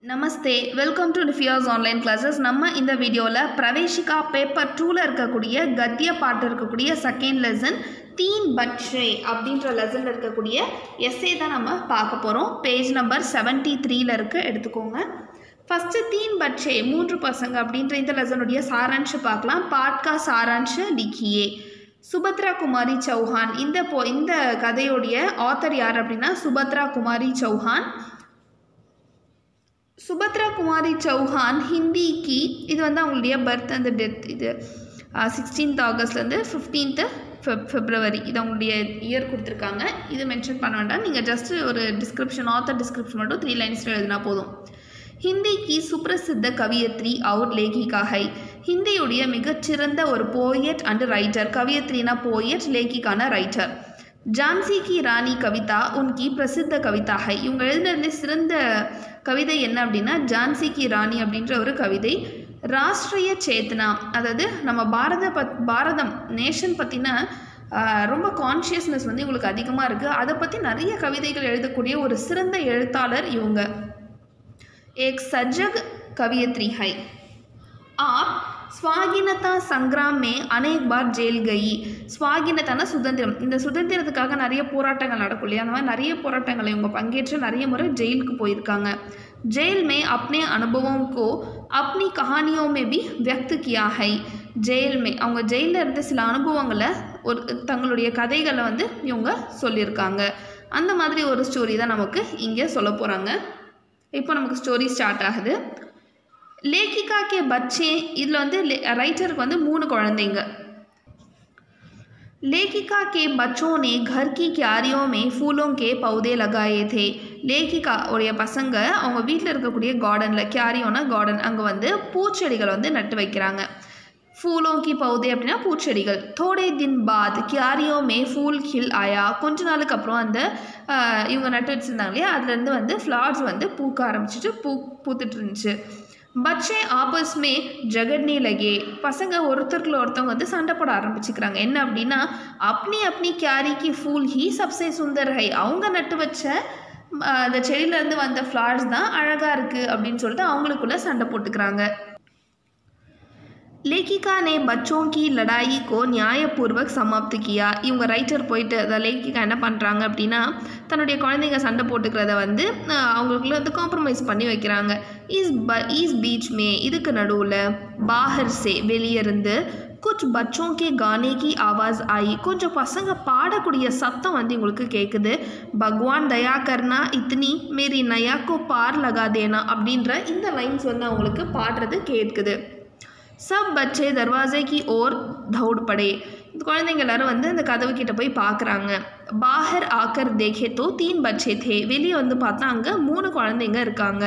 Namaste welcome to லிஃபியாஸ் online classes நம்ம இந்த வீடியோவில் பிரவேஷிகா பேப்பர் டூவில் இருக்கக்கூடிய கத்திய பாட்டு இருக்கக்கூடிய செகண்ட் லெசன் தீன் பட்ஷே அப்படின்ற லெசனில் இருக்கக்கூடிய எஸ்ஸே தான் நம்ம பார்க்க போகிறோம் பேஜ் நம்பர் செவன்ட்டி த்ரீல இருக்கு எடுத்துக்கோங்க ஃபஸ்ட்டு தீன் பட்ஷே மூன்று பசங்க அப்படின்ற இந்த லெசனுடைய சாராம்ஷ பார்க்கலாம் பாட்கா சாராம்ஷ லிக்கியே சுபத்ரா குமாரி சௌஹான் இந்த போ இந்த கதையுடைய ஆத்தர் யார் அப்படின்னா சுபத்ரா குமாரி சௌஹான் சுபத்ரா குமாரி சௌஹான் ஹிந்திக்கு இது வந்து அவங்களுடைய பர்த் அந்த டெத் இது சிக்ஸ்டீன்த் ஆகஸ்ட்லேருந்து ஃபிஃப்டீன்த்து ஃபெப் ஃபெப்ரவரி இது அவங்களுடைய இயர் கொடுத்துருக்காங்க இது மென்ஷன் பண்ண வேண்டாம் நீங்கள் ஜஸ்ட் ஒரு டிஸ்கிரிப்ஷன் ஆத்தர் டிஸ்கிரிப்ஷன் மட்டும் த்ரீ லைன்ஸில் எழுதினா போதும் ஹிந்தி கி சுப்ரசித்த கவியத்ரி அவுட் லேகிகா ஹை ஹிந்தியுடைய மிகச்சிறந்த ஒரு போயட் அண்ட் ரைட்டர் கவியத்ரினா போயட் லேகிகான ரைட்டர் ஜான்சி கி ராணி கவிதா உன்கி பிரசித்த கவிதா ஹை இவங்க எழுதுனதுல சிறந்த கவிதை என்ன அப்படின்னா ஜான்சி கி ராணி அப்படின்ற ஒரு கவிதை ராஷ்ட்ரிய சேத்னா அதாவது நம்ம பாரத பத் பாரதம் நேஷன் பற்றின ரொம்ப கான்ஷியஸ்னஸ் வந்து இவங்களுக்கு அதிகமாக இருக்குது அதை பற்றி நிறைய கவிதைகள் எழுதக்கூடிய ஒரு சிறந்த எழுத்தாளர் இவங்க एक सजग कवियत्री है आप ஸ்வாகினதா சங்கிராம் மே அநேக் பார் ஜெயில் கை ஸ்வாகினதான சுதந்திரம் இந்த சுதந்திரத்துக்காக நிறைய போராட்டங்கள் நடக்கும் இல்லையா அந்த மாதிரி நிறைய போராட்டங்களை இவங்க பங்கேற்று நிறைய முறை ஜெயிலுக்கு போயிருக்காங்க ஜெயில் மே அப்னே அனுபவம் கோ அப்னி கஹானியோ மே பி வியக்து கியா ஹை ஜெயில் மே அவங்க ஜெயிலில் இருந்த சில அனுபவங்களை ஒரு தங்களுடைய கதைகளை வந்து இவங்க சொல்லியிருக்காங்க அந்த மாதிரி ஒரு ஸ்டோரி தான் நமக்கு இங்கே சொல்ல போகிறாங்க இப்போ நமக்கு ஸ்டோரி ஸ்டார்ட் ஆகுது லேக்கிகா கே பச்சே இதில் வந்து ரைட்டருக்கு வந்து மூணு குழந்தைங்க लेखिका के बच्चों ने घर की क्यारियों में फूलों के पौधे लगाए थे லேகிகா உடைய பசங்க அவங்க வீட்டில் இருக்கக்கூடிய கார்டனில் கியாரியோனா கார்டன் அங்கே வந்து பூச்செடிகள் வந்து நட்டு வைக்கிறாங்க फूलों की पौधे அப்படின்னா பூச்செடிகள் தோடே தின் பாத் கியாரியோ மே ஃபூல் ஹில் ஆயா கொஞ்ச நாளுக்கு அப்புறம் அந்த இவங்க நட்டு வச்சுருந்தாங்க இல்லையா அதுலேருந்து வந்து ஃப்ளார்ஸ் வந்து பூக்க ஆரம்பிச்சிட்டு பூ பூத்துட்டு இருந்துச்சு பச்சே ஆப்பஸ்மே ஜெகட்னே லகே பசங்க ஒருத்தருக்குள்ள ஒருத்தவங்க வந்து சண்டை போட ஆரம்பிச்சுக்கிறாங்க என்ன அப்படின்னா அப்னி அப்னி கியாரிக்கு ஃபூல் ஹி சப்சே சுந்தர் ஹை அவங்க நட்டு வச்ச அந்த செடியிலேருந்து வந்த ஃப்ளார்ஸ் தான் அழகாக இருக்குது அப்படின்னு சொல்லிட்டு அவங்களுக்குள்ள சண்டை போட்டுக்கிறாங்க லேகிகா நே பச்சோं की लड़ाई को न्यायपूर्वक समाप्त किया இவங்க ரைட்டர் போயிட்டு அதை லேகிகா என்ன பண்ணுறாங்க அப்படின்னா தன்னுடைய குழந்தைங்க சண்டை போட்டுக்கிறத வந்து அவங்களுக்குள்ள வந்து காம்ப்ரமைஸ் பண்ணி வைக்கிறாங்க ஈஸ் ப ஈஸ் பீச் மே இதுக்கு நடுவில் பாஹர் சே வெளியிருந்து குச் பச்சோं के गाने की आवाज़ आई கொஞ்சம் பசங்க பாடக்கூடிய சத்தம் வந்து உங்களுக்கு கேட்குது பகவான் தயா கர்னா இத்னி மேரி நயாக்கோ பார் லகா தேனா அப்படின்ற இந்த லைன்ஸ் வந்து அவங்களுக்கு பாடுறது கேட்குது சப் பச்சே தர்வாசே கி ஓர் தௌட் படே இந்த குழந்தைங்க எல்லாரும் வந்து அந்த கதவு கிட்ட போய் பார்க்குறாங்க பாஹர் ஆக்கர் தேகே தோ தீன் பச்சே தே வெளியே வந்து பார்த்தா அங்கே மூணு குழந்தைங்க இருக்காங்க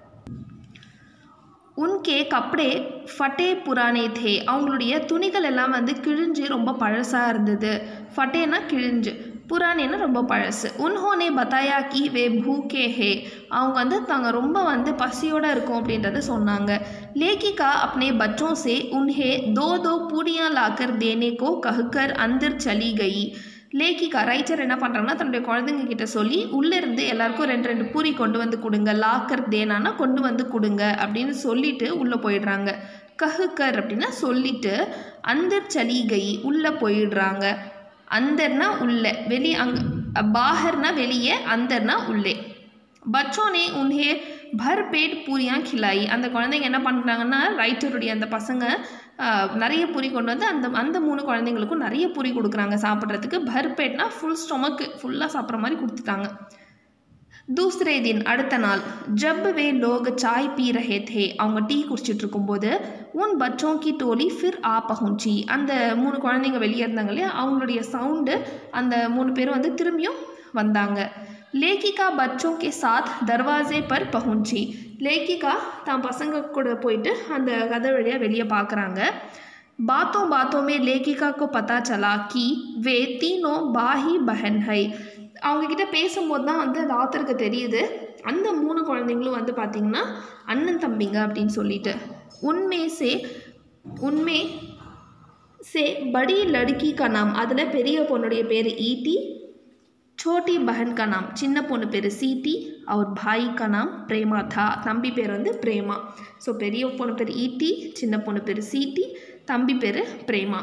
உன்கே கப்படே ஃபட்டே புராணே தே அவங்களுடைய துணிகள் எல்லாம் வந்து கிழிஞ்சு ரொம்ப பழசாக இருந்தது ஃபட்டேனா கிழிஞ்சு புராணேனா ரொம்ப பழசு உன்ஹோனே பத்தாயா கி வே பூகே ஹே அவங்க வந்து தாங்க ரொம்ப வந்து பசியோடு இருக்கும் அப்படின்றத சொன்னாங்க லேகிகா அப்னே பச்சோं से उन्हें दो दो पूड़ियाँ लाकर देने को कहकर अंदर चली गई லேக்கிகா ரைட்டர் என்ன பண்ணுறாங்கன்னா தன்னுடைய குழந்தைங்க கிட்ட சொல்லி உள்ளேருந்து எல்லாருக்கும் ரெண்டு ரெண்டு பூரி கொண்டு வந்து கொடுங்க லாக்கர் தேனானா கொண்டு வந்து கொடுங்க அப்படின்னு சொல்லிட்டு உள்ளே போயிடுறாங்க கஹுக்கர் அப்படின்னா சொல்லிட்டு அந்த சலிகை உள்ளே போயிடுறாங்க அந்தர்னா உள்ளே வெளியே அங்கே பாஹர்னா வெளியே அந்தர்னா உள்ளே பச்சோனே உன்ஹே பர் பேட் பூரியாக கிளாயி அந்த குழந்தைங்க என்ன பண்ணுறாங்கன்னா ரைட்டருடைய அந்த பசங்க நிறைய பூரி கொண்டு வந்து அந்த அந்த மூணு குழந்தைங்களுக்கும் நிறைய பூரி கொடுக்குறாங்க சாப்பிட்றதுக்கு பர் பேட்னா ஃபுல் ஸ்டொமக்கு ஃபுல்லாக சாப்பிட்ற மாதிரி கொடுத்துட்டாங்க தூசரே தின் அடுத்த நாள் ஜப் வே லோக சாய் பீ ரஹே தே அவங்க டீ குடிச்சிட்டு இருக்கும்போது உன் பச்சோं की टोली फिर आ पहुंची அந்த மூணு குழந்தைங்க வெளியே இருந்தாங்க இல்லையா அவங்களுடைய சவுண்டு அந்த மூணு பேரும் வந்து திரும்பியும் வந்தாங்க லேகிகா பச்சோं के साथ दरवाजे पर पहुंची லேகிகா தான் பசங்க கூட போயிட்டு அந்த கதை வழியாக வெளியே பார்க்குறாங்க बातों बातों में लेखिका को पता चला कि वे तीनों बाही बहन है அவங்கக்கிட்ட பேசும்போது தான் வந்து அந்த ஆத்தருக்கு தெரியுது அந்த மூணு குழந்தைங்களும் வந்து பார்த்திங்கன்னா அண்ணன் தம்பிங்க அப்படின்னு சொல்லிட்டு உண்மே சே உண்மை சே படி லடுக்கி கா நாம் அதில் பெரிய பொண்ணுடைய பேர் ஈட்டி छोटी बहन का नाम சின்ன பொண்ணு பேர் சீட்டி அவர் பாய் का नाम பிரேமா था தம்பி பேர் வந்து பிரேமா ஸோ பெரிய பொண்ணு பேர் ஈட்டி சின்ன பொண்ணு பேர் சீட்டி தம்பி பேர் பிரேமா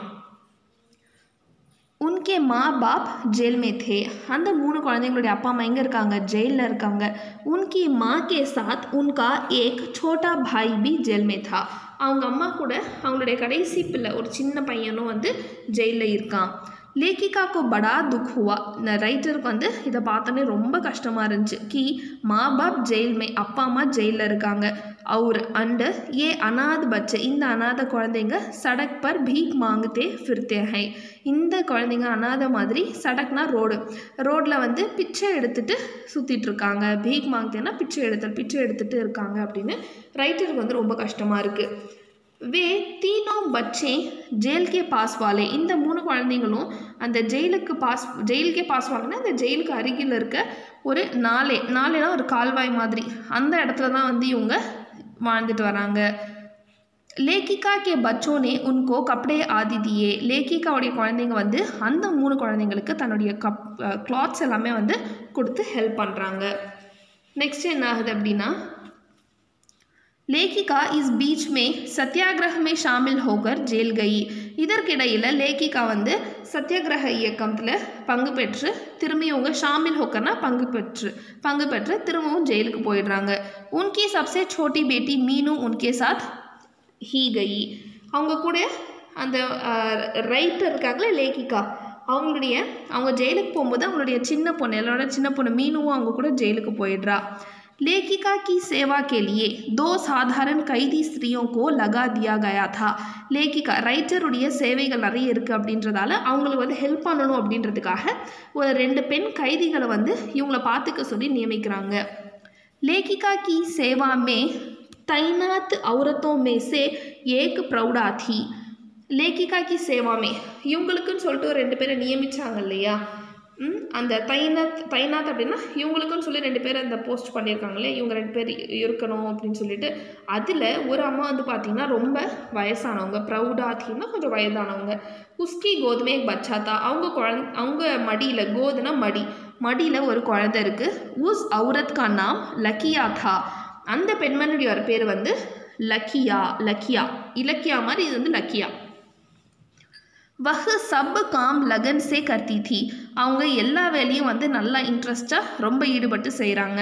உன்கே மா பாப் ஜெயில் மே தே அந்த மூணு குழந்தைங்களுடைய அப்பா அம்மா எங்கே இருக்காங்க ஜெயிலில் இருக்காங்க உன்கி மா கே சாத் உன்கா ஏக் சோட்டா பாய் பி ஜெயில் மே தா அவங்க அம்மா கூட அவங்களுடைய கடைசி பிள்ளை ஒரு சின்ன பையனும் வந்து ஜெயிலில் இருக்கான் லேக்கிகாக்கு படா துக் ஹுவா இந்த ரைட்டருக்கு வந்து இதை பார்த்தோன்னே ரொம்ப கஷ்டமாக இருந்துச்சு கி மா பாப் ஜெயில் மே அப்பா அம்மா ஜெயிலில் இருக்காங்க அவர் அண்டு ஏ அனாத பச்சை இந்த அனாத குழந்தைங்க சடக் பர் பீக் மாங்குதே ஃபிர்தே ஹை இந்த குழந்தைங்க அனாத மாதிரி சடக்னா ரோடு ரோட்டில் வந்து பிச்சை எடுத்துட்டு சுற்றிட்டு இருக்காங்க பீக் மாங்குதேன்னா பிச்சை எடுத்தல் பிச்சை எடுத்துட்டு இருக்காங்க அப்படின்னு ரைட்டருக்கு வந்து ரொம்ப கஷ்டமாக இருக்குது வே தீனோ பச்சே ஜெயில்கே பாஸ் வாலே இந்த மூணு குழந்தைங்களும் அந்த ஜெயிலுக்கு பாஸ் ஜெயிலுக்கே பாஸ் வாங்கினா அந்த ஜெயிலுக்கு அருகில் இருக்க ஒரு நாளே நாளேனா ஒரு கால்வாய் மாதிரி அந்த இடத்துல தான் வந்து இவங்க வாழ்ந்துட்டு வராங்க லேக்கிகா கே பச்சோனே உன்கோ கப்படே ஆதி தியே லேக்கிகாவுடைய குழந்தைங்க வந்து அந்த மூணு குழந்தைங்களுக்கு தன்னுடைய கப் கிளாத்ஸ் எல்லாமே வந்து கொடுத்து ஹெல்ப் பண்ணுறாங்க நெக்ஸ்ட் என்ன ஆகுது அப்படின்னா லேக்கிகா இஸ் பீச் மே சத்தியாகிரக மே ஷாமில் ஹோகர் ஜெயில் கயி இதற்கிடையில் லேக்கிகா வந்து சத்தியாகிரக இயக்கத்தில் பங்கு பெற்று திரும்பி அவங்க ஷாமில் ஹோக்கர்னா பங்கு பெற்று பங்கு பெற்று திரும்பவும் ஜெயிலுக்கு போயிடுறாங்க உன்கி சப்சே சோட்டி பேட்டி மீனு உன்கே சாத் ஹீ கயி அவங்க கூட அந்த ரைட்டர் இருக்காங்களே லேக்கிகா அவங்களுடைய அவங்க ஜெயிலுக்கு போகும்போது அவங்களுடைய சின்ன பொண்ணு எல்லாரோட சின்ன பொண்ணு மீனுவும் அவங்க கூட ஜெயிலுக்கு போயிடுறா लेखिका की सेवा के लिए दो साधारण கைதி ஸ்திரீयों को लगा दिया गया था லேக்கிகா ரைட்டருடைய சேவைகள் நிறைய இருக்குது அப்படின்றதால அவங்களுக்கு வந்து ஹெல்ப் பண்ணணும் அப்படின்றதுக்காக ஒரு ரெண்டு பெண் கைதிகளை வந்து இவங்கள பார்த்துக்க சொல்லி நியமிக்கிறாங்க लेखिका की सेवा में तैनात औरतों में से एक प्रौढ़ा थी லேக்கிகா கி சேவாமே இவங்களுக்குன்னு சொல்லிட்டு ஒரு ரெண்டு பேரை நியமிச்சாங்க இல்லையா ம், அந்த தைனாத் தைனாத் அப்படின்னா இவங்களுக்குன்னு சொல்லி ரெண்டு பேர் அந்த போஸ்ட் பண்ணியிருக்காங்க இல்லையா இவங்க ரெண்டு பேர் இருக்கணும் அப்படின்னு சொல்லிட்டு அதில் ஒரு அம்மா வந்து பார்த்திங்கன்னா ரொம்ப வயசானவங்க ப்ரௌடாத்தின்னா கொஞ்சம் வயதானவங்க உஸ்கி கோதுமே பச்சாத்தா அவங்க குழந்த அவங்க மடியில் கோதுனா மடி மடியில் ஒரு குழந்தை இருக்குது உஸ் அவுரத் கா நாம் லக்கியா தா அந்த பெண்மணியுடைய ஒரு பேர் வந்து லக்கியா லக்கியா இலக்கியா மாதிரி இது வந்து லக்கியா வஹ் சப் காம் லகன் சே கர்த்தி थी அவங்க எல்லா வேலையும் வந்து நல்லா இன்ட்ரெஸ்டாக ரொம்ப ஈடுபட்டு செய்கிறாங்க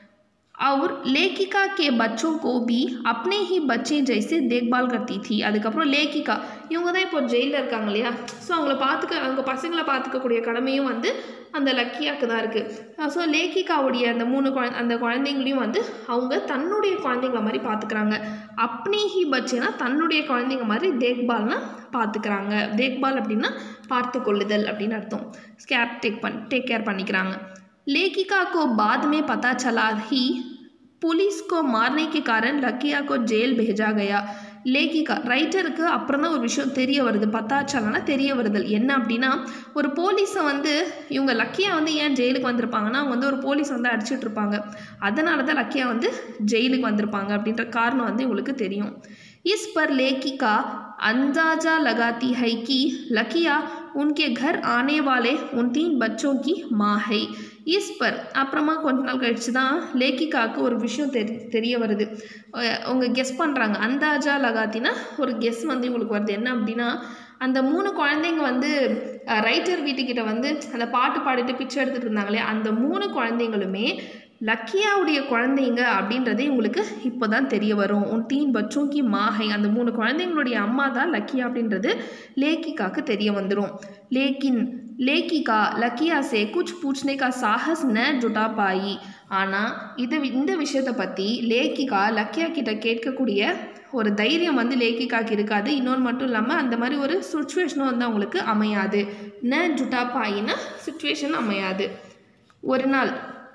और लेखिका के बच्चों को भी अपने ही बच्चे जैसे देखभाल करती थी அதுக்கப்புறம் லேக்கிகா இவங்க தான் இப்போ ஜெயிலில் இருக்காங்க இல்லையா ஸோ அவங்கள பார்த்துக்க அவங்க பசங்களை பார்த்துக்கக்கூடிய கடமையும் வந்து அந்த லக்கியாக்கு தான் இருக்குது ஸோ லேக்கிகாவுடைய அந்த மூணு குழந்தை அந்த குழந்தைங்களையும் வந்து அவங்க தன்னுடைய குழந்தைங்கள மாதிரி பார்த்துக்கிறாங்க அப்னி ஹி பச்சேனா தன்னுடைய குழந்தைங்க மாதிரி தேக்பால்னா பார்த்துக்கிறாங்க தேக்பால் அப்படின்னா பார்த்து கொள்ளுதல் அப்படின்னு அர்த்தம் கேர் டேக் பண் டேக் கேர் பண்ணிக்கிறாங்க लेखिका को बाद में पता चला ही पुलिस को मारने के कारण लकिया को जेल भेजा गया லேக்கிகா ரைட்டருக்கு அப்புறம் தான் ஒரு விஷயம் தெரிய வருது பத்தாச்சலனா தெரிய வருதல் என்ன அப்படின்னா ஒரு போலீஸை வந்து இவங்க லக்கியா வந்து ஏன் ஜெயிலுக்கு வந்திருப்பாங்கன்னா அவங்க வந்து ஒரு போலீஸ் வந்து அடிச்சிட்டு இருப்பாங்க அதனால தான் லக்கியா வந்து ஜெயிலுக்கு வந்திருப்பாங்க அப்படின்ற காரணம் வந்து இவங்களுக்கு தெரியும் इस पर लेखिका अंदाजा लगाती है कि लकिया उनके घर आने वाले उन तीन बच्चों की माँ है इस पर அப்புறமா கொஞ்ச நாள் கழிச்சு தான் லேக்கிகாவுக்கு ஒரு விஷயம் தெரி தெரிய வருது அஹ் அவங்க கெஸ் பண்ணுறாங்க அந்தாஜா லகாத்தினா ஒரு கெஸ் வந்து இவங்களுக்கு வருது என்ன அப்படின்னா அந்த மூணு குழந்தைங்க வந்து ரைட்டர் வீட்டுக்கிட்ட வந்து அந்த பாட்டு பாடிட்டு பிச்சை எடுத்துகிட்டு இருந்தாங்களே அந்த மூணு குழந்தைங்களுமே லக்கியாவுடைய குழந்தைங்க அப்படின்றதே உங்களுக்கு இப்போ தான் தெரிய வரும் உன் தீன் பச்சோங்கி மாஹை அந்த மூணு குழந்தைங்களுடைய அம்மா தான் லக்கியா அப்படின்றது லேக்கிகாக்கு தெரிய வந்துடும் லேக்கின் லேக்கிகா லக்கியா சே குச் பூச்னே கா சாகஸ் ந ஜுட்டா பாயி ஆனால் இது இந்த விஷயத்தை பற்றி லேக்கிகா லக்கியா கிட்ட கேட்கக்கூடிய ஒரு தைரியம் வந்து லேக்கிகாக்கு இருக்காது இன்னொன்று மட்டும் இல்லாமல் அந்த மாதிரி ஒரு சுச்சுவேஷனும் வந்து அவங்களுக்கு அமையாது ந ஜுட்டா பாயின்னா சுச்சுவேஷன் அமையாது ஒரு நாள்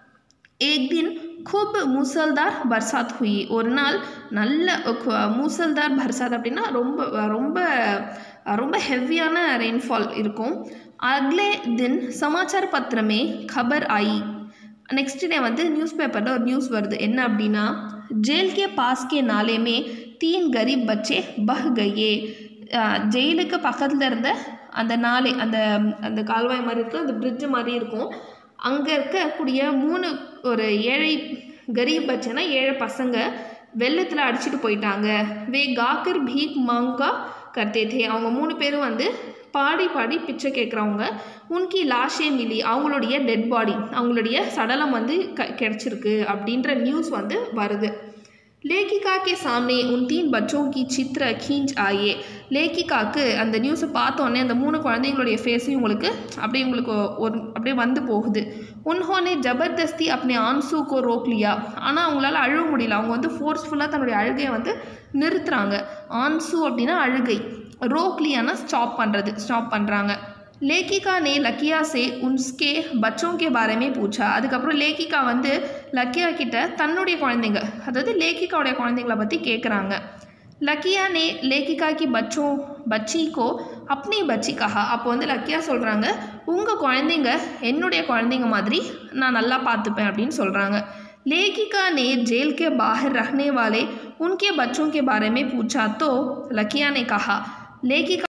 एक दिन खूब மூசல்தார் பர்சாத் हुई ஒரு நாள் நல்ல கு- மூசல்தார் பர்சாத் அப்படின்னா ரொம்ப ரொம்ப ரொம்ப ஹெவியான ரெயின்ஃபால் இருக்கும் அக்லே தின் சமாச்சார் பத்திரமே खबर आई நெக்ஸ்ட் டே வந்து நியூஸ் பேப்பரில் ஒரு நியூஸ் வருது என்ன அப்படின்னா जेल के पास के नाले में तीन गरीब बच्चे बह गए அஹ் ஜெயிலுக்கு பக்கத்தில் இருந்த அந்த நாளை அந்த அந்த கால்வாய் மாதிரி இருக்கும் அந்த பிரிட்ஜ் மாதிரி இருக்கும் அங்கே இருக்கக்கூடிய மூணு ஒரு ஏழை கரீப் பச்சைனா ஏழை பசங்க வெள்ளத்தில் அடிச்சிட்டு போயிட்டாங்க வே காக்கர் பீக் மாங்கா கர்த்தே தே அவங்க மூணு பேரும் வந்து பாடி பாடி பிச்சை கேட்குறவங்க உன்கி லாஷே மிலி அவங்களுடைய டெட் பாடி அவங்களுடைய சடலம் வந்து க கிடச்சிருக்கு அப்படின்ற நியூஸ் வந்து வருது லேகிகா கே சாம்னே உன் தீன் பச்சோं की சித்திர खींच ஆயே லேகிகாக்கு அந்த நியூஸை பார்த்தோன்னே அந்த மூணு குழந்தைங்களுடைய ஃபேஸையும் உங்களுக்கு அப்படியே உங்களுக்கு ஒரு அப்படியே வந்து போகுது உன்ஹோனே ஜபர்தஸ்தி அப்பனே ஆன்சு கோ ரோக் லியா ஆனால் அவங்களால அழுக முடியல அவங்க வந்து ஃபோர்ஸ்ஃபுல்லாக தன்னுடைய அழுகையை வந்து நிறுத்துறாங்க ஆன்சு அப்படின்னா அழுகை ரோக் லியானா ஸ்டாப் பண்ணுறது ஸ்டாப் பண்ணுறாங்க லேகிகா நே லக்கியா சே உன்ஸ்கே பச்சோं के बारे में पूछा அதுக்கப்புறம் லேகிகா வந்து லக்கியா கிட்ட தன்னுடைய குழந்தைங்க அதாவது லேகிகாவுடைய குழந்தைங்கள பற்றி கேட்குறாங்க லக்கியா நே லேகிகா கி பச்சோं பச்சி கோ அப்னி பச்சி கஹா அப்போ வந்து லக்கியா சொல்கிறாங்க உங்கள் குழந்தைங்க என்னுடைய குழந்தைங்க மாதிரி நான் நல்லா பார்த்துப்பேன் அப்படின்னு சொல்கிறாங்க लेखिका ने जेल के बाहर रहने वाले उनके बच्चों के बारे में पूछा तो लकिया ने कहा लेखिका